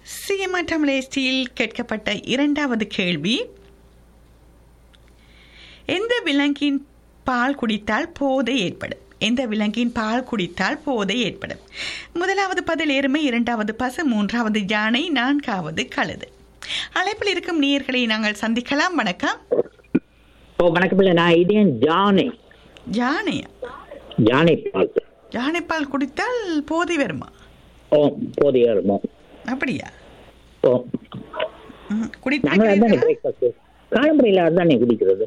CMR தமிழேஸ்டியில் கேட்கப்பட்ட இரண்டாவது கேள்வி எந்த விலங்கின் பால் குடித்தால் போதை ஏற்படும் எந்த விலங்கின் பால் குடித்தால் போதை ஏற்படும் முதலாவது பதில் எருமை இரண்டாவது பசு மூன்றாவது யானை நான்காவது கழுது அழைப்பில் இருக்கும் நேயர்களை நாங்கள் சந்திக்கலாம் வணக்கம் ஓ வணக்கம் இல்லை நான் இதேன் ஜானி யானையா ஜானி பால் யானை பால் குடித்தால் போதை வருமா ஓ போதிய இருமோ அப்படியா ஓ ம், நாங்கள் அதுதானே குடித்திருக்கிறீர்களா பிரேக்ஃபாஸ்ட் காலம்பரையில் அதுதானே குடிக்கிறது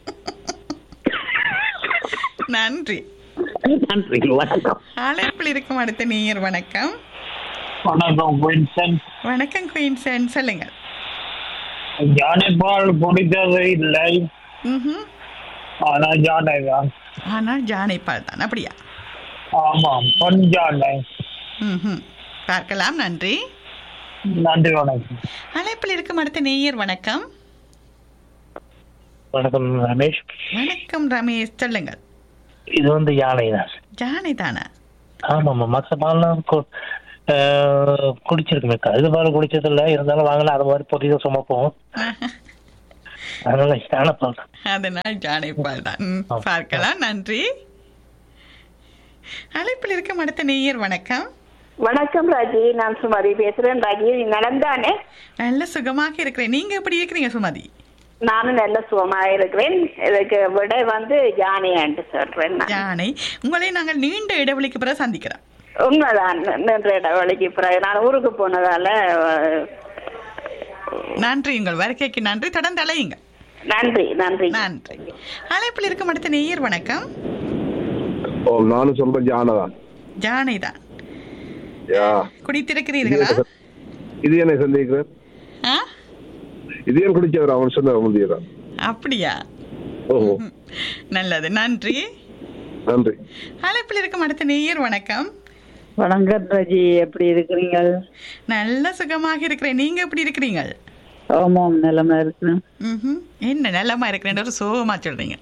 நன்றி நன்றி வணக்கம் அழைப்பில் இருக்கும் அடுத்த நேயர் வணக்கம் வணக்கம் வின்சென்ட் வணக்கம் குயின்சன் சொல்லுங்கள் ஜானைப்பால் குடித்தது இல்லை ம்ஹும். ஆனா ஜானை தான் ஆனால் ஜானை பால் தான் அப்படியா ஆமாம் பொன் ஜானை ம்ஹும். பார்க்கலாம் நன்றி நன்றி வணக்கம் அழைப்பில் இருக்கும் அடுத்த நேயர் வணக்கம் வணக்கம் ரமேஷ் வணக்கம் ரமேஷ் சொல்லுங்கள் இது வந்து யானை தான் ஜானை தானா ஆமாம்மா மற்ற பால்லாம் கு- ஆஹ் குடிச்சிருக்குமே கழுது பால் குடிச்சதில்ல இருந்தாலும் வாங்கலாம் அது மாதிரி பொதிய சுமப்போம் அதனால யானை பால் தான். அதனால் ஜானை பால் தான் ம், ஆம். பார்க்கலாம் நன்றி அழைப்பில் இருக்கும் அடுத்த நேயர் வணக்கம் வணக்கம் ராஜி நான் சுமதி பேசுறேன் ராஜி நீ நடந்தானே நல்ல சுகமாக இருக்கிறேன் நீங்க எப்படி இருக்கிறீங்க சுமதி நானும் நல்ல சுகமாக இருக்கிறேன் இதுக்கு விட வந்து ஜானியான்ட்டு சொல்றேன் நான். ஜானை உங்களை நாங்கள் நீண்ட இடைவெளிக்கு பிறகு சந்திக்கிறோம் உண்மைதான் நின்ற இடவழிக்கு பிறகு நான் ஊருக்கு போனதால அஹ், நன்றி உங்கள் வருகைக்கு நன்றி தொடர்ந்து அலையுங்க நன்றி நன்றி நன்றி அழைப்பில் இருக்கும் அடுத்த நேயர் வணக்கம் ஓ நானும் சொல்றேன் ஜானதான் ஜானை தான் யா குடித்திருக்கிறீர்களா இது என்ன சந்தேகிக்கிறேன் ஆ இது ஏன் குடிச்சவர் அவன் சொன்ன முடியதான் அப்படியா ஓஹோ ம். நல்லது நன்றி நன்றி அழைப்பில் இருக்கும் அடுத்த நேயர் வணக்கம் வணக்கம் ரஜி எப்படி இருக்கிறீங்க நல்ல சுகமாக இருக்கிறேன் நீங்க எப்படி இருக்கிறீங்க ஆமாம் நிலமா இருக்கு ம்ஹும். என்ன நல்லமா இருக்கிறேன் ஒரு சோகமா சொல்றீங்க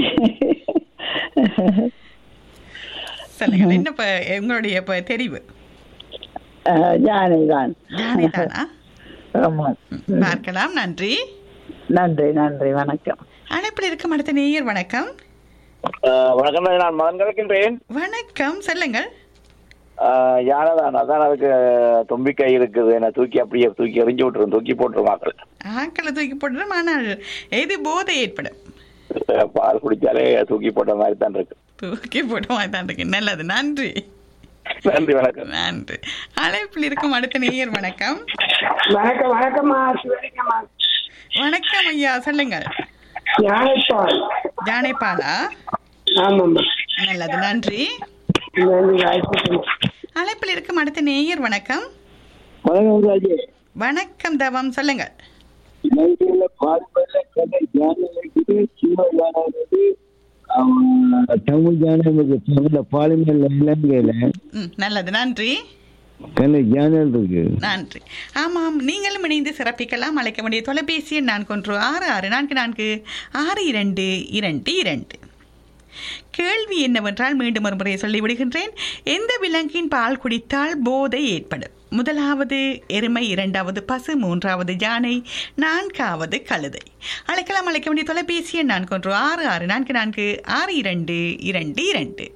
சொல்லுங்க என்ன இப்ப உங்களுடைய இப்ப தெரிவு ஜானை தான் ஜானை தானா ஆமாம் ம், பார்க்கலாம் நன்றி நன்றி நன்றி வணக்கம் அழைப்பில் இருக்கும் அடுத்த நேயர் வணக்கம் வணக்கம் நான் மகன் கிடைக்கின்றேன் வணக்கம் சொல்லுங்கள் யானை தான் அதான் அதுக்கு தும்பிக்கை இருக்குது என்ன தூக்கி அப்படியே தூக்கி எறிஞ்சு விட்டுரும் தூக்கி போட்டுரும் மக்கள் ஆக்களை தூக்கி போட்டுடும் ஆனால் எது போதை ஏற்படும் பால் குடிச்சாலே தூக்கி போட்ட மாதிரி தான் இருக்கு தூக்கி போட்டு தான் இருக்கு நல்லது நன்றி நன்றி வணக்கம் நன்றி அழைப்பில் இருக்கும் அடுத்த நேயர் வணக்கம் வணக்கம் வணக்கம்மா சிவலிங்கம்மா வணக்கம் ஐயா சொல்லுங்கள் யானைப்பால் ஜானைப்பாலா ஆமாம்மா நல்லது நன்றி நன்றி வாய்ப்பு அழைப்பில் இருக்கும் அடுத்த நேயர் வணக்கம் வணக்கம் ராஜே வணக்கம் தவம் சொல்லுங்கள் நைட்டில் பால்பல்ல கதை ஜானை இருக்குது சிவ ஜானை இருக்குது அவன் தமிழ் ஜானை இருக்கு தமிழ்ல பாலிமேல இலங்கையில ம் நல்லது நன்றி கண்ணு ஜானல் இருக்கு நன்றி ஆமாம் நீங்களும் இணைந்து சிறப்பிக்கலாம் அழைக்க வேண்டிய தொலைபேசி எண் நான்கு ஒன்று ஆறு ஆறு நான்கு நான்கு ஆறு இரண்டு இரண்டு இரண்டு கேள்வி என்னவென்றால் மீண்டும் ஒரு முறை சொல்லிவிடுகின்றேன் எந்த விலங்கின் பால் குடித்தால் போதை ஏற்படும் முதலாவது எருமை இரண்டாவது பசு மூன்றாவது யானை நான்காவது கழுதை அழைக்கலாம் அழைக்க வேண்டிய தொலைபேசி எண் நான்கு ஒன்று ஆறு ஆறு நான்கு நான்கு ஆறு இரண்டு இரண்டு இரண்டு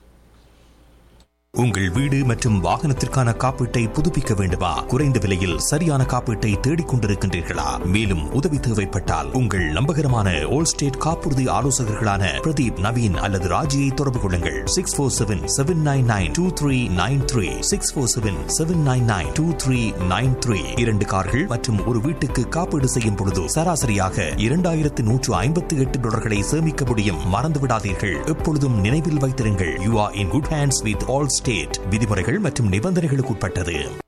உங்கள் வீடு மற்றும் வாகனத்திற்கான காப்பீட்டை புதுப்பிக்க வேண்டுமா குறைந்த விலையில் சரியான காப்பீட்டை தேடிக் கொண்டிருக்கின்றீர்களா மேலும் உதவி தேவைப்பட்டால் உங்கள் நம்பகரமான ஓல் ஸ்டேட் காப்புறுதி ஆலோசகர்களான பிரதீப் நவீன் அல்லது ராஜியை தொடர்பு கொள்ளுங்கள் six four seven seven nine nine two three nine three six four seven seven nine nine two three nine three இரண்டு கார்கள் மற்றும் ஒரு வீட்டுக்கு காப்பீடு செய்யும் பொழுது சராசரியாக இரண்டாயிரத்து நூற்று ஐம்பத்தி எட்டு டாலர்களை சேமிக்க முடியும் மறந்து விடாதீர்கள் எப்பொழுதும் நினைவில் வைத்திருங்கள் you are in good hands with Allstate விதிமுறைகள் மற்றும் நிபந்தனைகளுக்கு உட்பட்டது